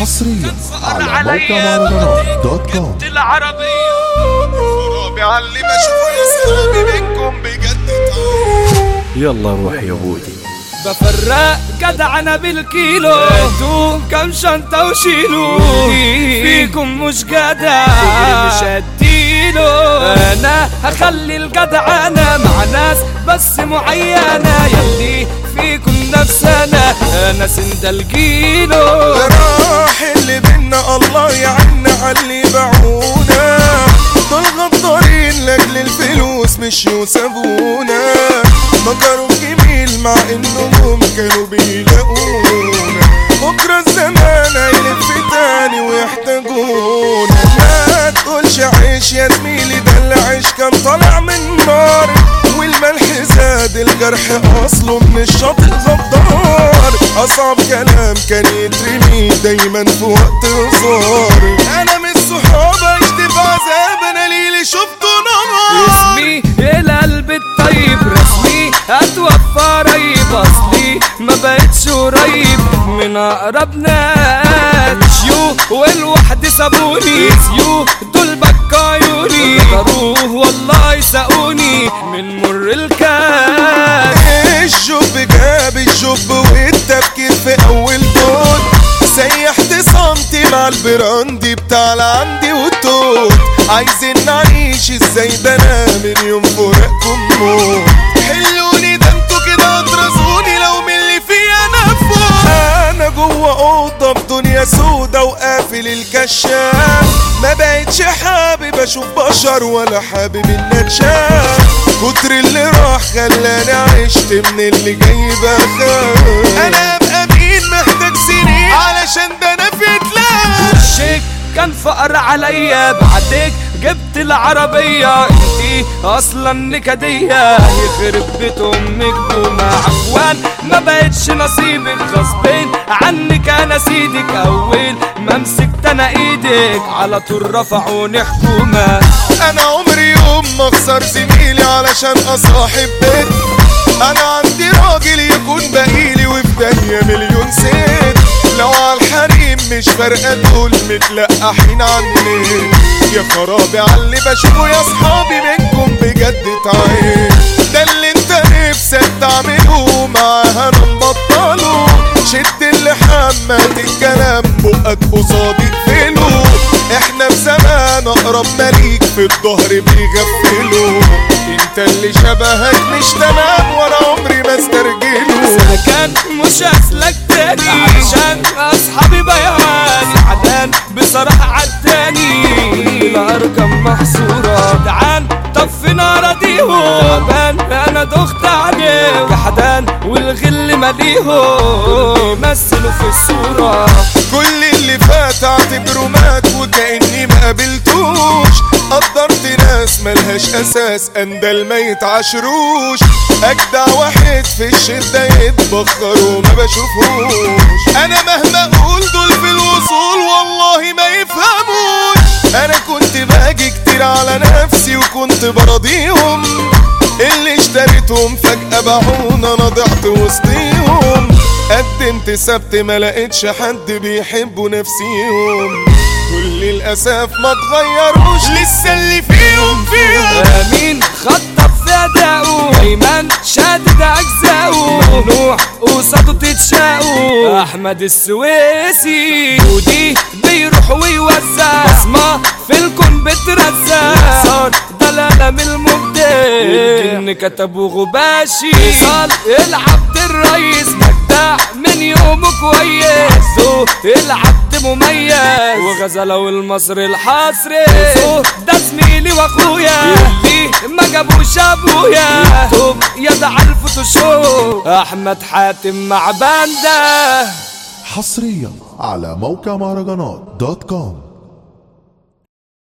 حصريا على موقع مهرجانات دوت كوم العربية رابع اللي بشوفه يا صحابي منكم بجد طاير يلا روح يا بودي بفرق جدعنا بالكيلو انتوا كام شنطة وشيلوا فيكم مش جدع مش هديله انا هخلي الجدعنة مع ناس بس معينة يلي فيكم نفسنا انا سند الجيلو راح اللي بينا الله يعنا على اللي باعونا دول غدارين لاجل الفلوس مش وسابونا مكروا جميل مع انهم كانوا بيلاقونا بكره الزمان هيلف تاني ويحتاجونا ما تقولش عيش يا زميلي ده العيش كان طالع من نار والملح زاد الجرح اصله من الشاطئ غدار اصعب كلام كان يترمي دايما في وقت هزار انا من الصحاب عشت في عذاب انا ليلي شفته نهار اسمي القلب الطيب رسمي هتوفى ريب اصلي ما بقتش قريب من اقرب ناس يو والوحد سابوني يو دول بكى عيوني ضروه والله ساقوني من مر الكاس الجب جاب الجب والتفكير في اول دول سيحت سنتي مع البراندي بتاع العندي والتوت عايزين نعيش ازاي ده انا من يوم فراقكم موت حلوني ده انتوا كده اطرزوني لو من اللي فيا نفوت انا جوه اوضه في دنيا سودا وقافل الكشاف ما بقتش حابب اشوف بشر ولا حابب ان اتشاف كتر اللي راح خلاني عشت من اللي جاي بخاف انا ابقى مين محتاج سنين علشان ده انا في تلاف وشك كان فقر عليا بعدك جبت العربية انتي اصلا نكدية يخرب بيت امك بوما عفوان ما بقتش نصيبك غصبين عنك انا سيدك اول ما مسكت انا ايدك على طول رفعوني حكومة انا عمري يوم ما اخسر زميلي علشان اصاحب بيت انا عندي راجل يكون بقيلي وفي دنيا مليون ست لو على الحريم مش فارقه دول متلقحين عني يا خرابي على اللي بشوفه يا اصحابي منكم بجد تعين ده اللي انت نفسك تعمله معاها انا مبطله شد اللي حمات الكلام بقك قصادي اقفله احنا في زمان اقرب مليك في الظهر بيغفله انت اللي شبهك مش تمام وانا عمري ما استرجله سكن مش اسلك تاني عشان اصحابي بياني عدان بصراحة عالتاني الارقام محصورة تعال طفي نار اديهم تعبان انا دخت عليه جحدان والغل مليهم مثلوا في الصورة كل اللي فات اعتبره مات وكاني ما قابلتوش قدرت ناس ملهاش اساس اندل ما يتعاشروش اجدع واحد في الشده يتبخر وما بشوفهوش انا مهما اقول دول في الوصول والله ما يفهموش انا كنت باجي كتير على نفسي وكنت براضيهم اللي اشتريتهم فجأة باعونا انا ضعت وسطيهم قدمت سبت ما لقيتش حد بيحبوا نفسيهم كل الاسف ما اتغيروش لسه اللي فيهم فيهم امين خطف في اداؤه ايمن شادد اجزاؤه ممنوع قصاده تتشاقوا احمد السويسي ودي بيروح ويوزع بصمه في الكون بترزع صار دلالة من المبدع الجن كتبوا غباشي صال العبد الريس مجدع من يومه كويس العبد مميز وغزلة والمصري الحصري ده زميلي واخويا اللي ما جابوش ابويا يكتب يدعى الفوتوشوب احمد حاتم مع باندا حصريا على موقع مهرجانات دوت كوم